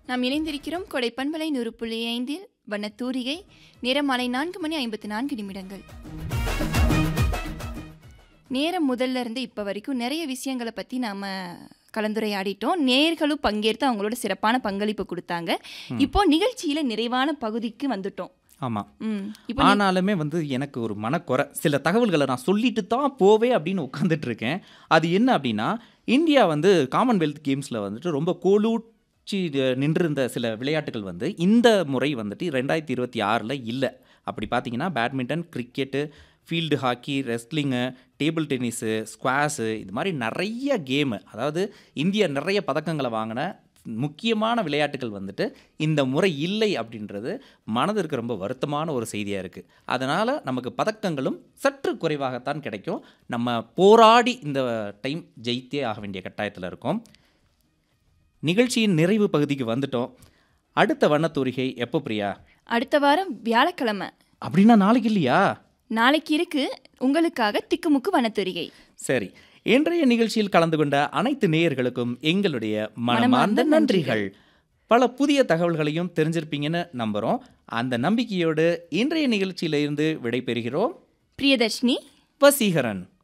நாம் இணைந்திருக்கிறோம் கொடை பண்பலை நூறு புள்ளி ஐந்தில் வண்ணத்தூரிகை நேரம் மாலை நான்கு மணி ஐம்பத்தி நான்கு நிமிடங்கள் நேரம் முதல்ல இருந்து இப்போ வரைக்கும் நிறைய விஷயங்களை பற்றி நாம் கலந்துரையாடிட்டோம் நேர்களும் பங்கேற்று அவங்களோட சிறப்பான பங்களிப்பு கொடுத்தாங்க இப்போ நிகழ்ச்சியில் நிறைவான பகுதிக்கு வந்துட்டோம் ஆமாம் ம் இப்போ ஆனாலுமே வந்து எனக்கு ஒரு மனக்குறை சில தகவல்களை நான் சொல்லிட்டு தான் போவே அப்படின்னு உட்காந்துட்டு இருக்கேன் அது என்ன அப்படின்னா இந்தியா வந்து காமன்வெல்த் கேம்ஸில் வந்துட்டு ரொம்ப கோலூச்சி நின்றிருந்த சில விளையாட்டுகள் வந்து இந்த முறை வந்துட்டு ரெண்டாயிரத்தி இருபத்தி ஆறில் இல்லை அப்படி பார்த்தீங்கன்னா badminton cricket field hockey wrestling table tennis squash இது மாதிரி நிறைய கேமு அதாவது இந்தியா நிறைய பதக்கங்களை வாங்கின முக்கியமான விளையாட்டுகள் வந்துட்டு இந்த முறை இல்லை அப்படின்றது மனதிற்கு ரொம்ப வருத்தமான ஒரு செய்தியாக இருக்குது அதனால் நமக்கு பதக்கங்களும் சற்று குறைவாகத்தான் கிடைக்கும் நம்ம போராடி இந்த டைம் ஜெயித்தே ஆக வேண்டிய கட்டாயத்தில் இருக்கோம் நிகழ்ச்சியின் நிறைவு பகுதிக்கு வந்துட்டோம் அடுத்த வண்ணத்தூரிகை எப்போ பிரியா அடுத்த வாரம் வியாழக்கிழமை அப்படின்னா நாளைக்கு இல்லையா நாளைக்கு இருக்கு உங்களுக்காக திக்குமுக்கு வனத்தொரிகை சரி இன்றைய நிகழ்ச்சியில் கலந்து கொண்ட அனைத்து நேயர்களுக்கும் எங்களுடைய மனமார்ந்த மனமார்ந்த நன்றிகள் பல புதிய தகவல்களையும் தெரிஞ்சிருப்பீங்கன்னு நம்புகிறோம் அந்த நம்பிக்கையோடு இன்றைய நிகழ்ச்சியிலிருந்து விடைபெறுகிறோம் பிரியதர்ஷினி வசீகரன்